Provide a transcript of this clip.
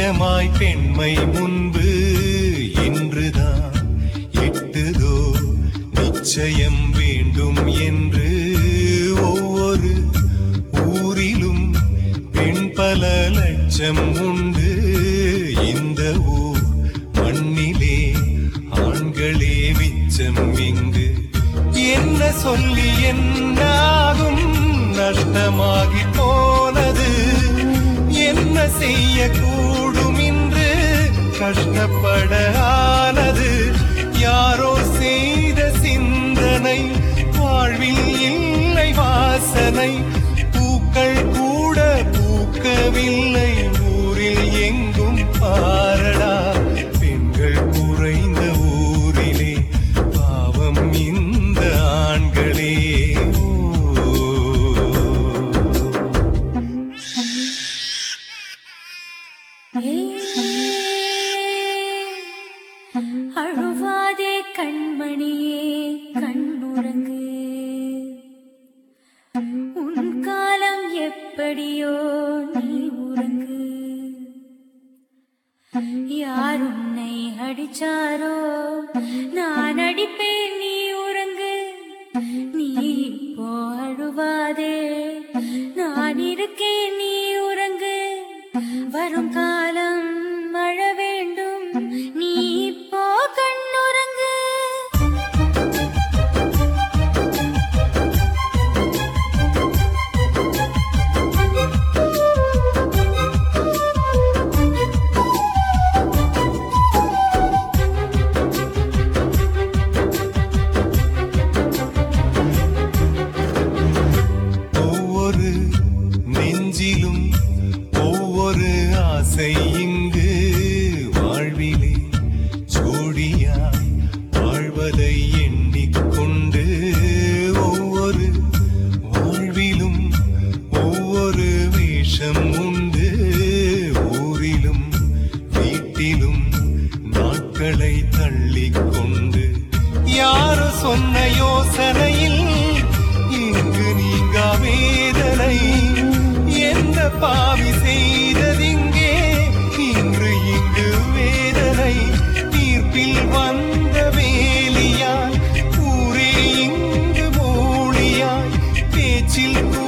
நிஜமாய் பெண்மை முன்பு இன்றுதான் எட்டுதோ நிச்சயம் வேண்டும் என்று ஒவ்வொரு ஊரிலும் பெண் பல லட்சம் உண்டு இந்த ஊர் மண்ணிலே ஆண்களே மிச்சம் இங்கு என்ன சொல்லி என்னாகும் நஷ்டமாகி போனது என்ன செய்ய கூடும் இன்று கஷ்டப்பட ஆனது யாரோ செய்த சிந்தனை வாழ்வில் இல்லை வாசனை பூக்கள் கூட பூக்கவில்லை ஊரில் எங்கும் பாரடா பெண்கள் குறைந்த ஊரிலே பாவம் இந்த ஆண்களே ஓ. அழுவாதே கண்மணியே கண்ணுறங்கு உன் காலம் எப்படியோ நீ உறங்கு யார் உன்னை அடிச்சாரோ நான் அடிப்பேன் நீ உறங்கு நீ இப்போ அழுவாதே நான் இருக்கேன் நீ உறங்கு வரும் காலம் மழ வேண்டும் நீ இப்போ கண்ணுறங்கு ஒவ்வொரு நெஞ்சிலும் ஒவ்வொரு ஆசை இங்கு வாழ்விலே ஜோடியாய் வாழ்வதை எண்ணிக்கொண்டு ஒவ்வொரு வாழ்விலும் ஒவ்வொரு வேஷம் உண்டு ஊரிலும் வீட்டிலும் நாட்களை தள்ளிக்கொண்டு யாரு சொன்ன யோசனையில் இங்கு நீங்க வேதனை எந்த பாவி செய்ததிங்கே இன்று இங்கு வேதனை தீர்ப்பில் வந்த வேலியாய் ஊரே இங்கு மூலியாய் பேச்சில்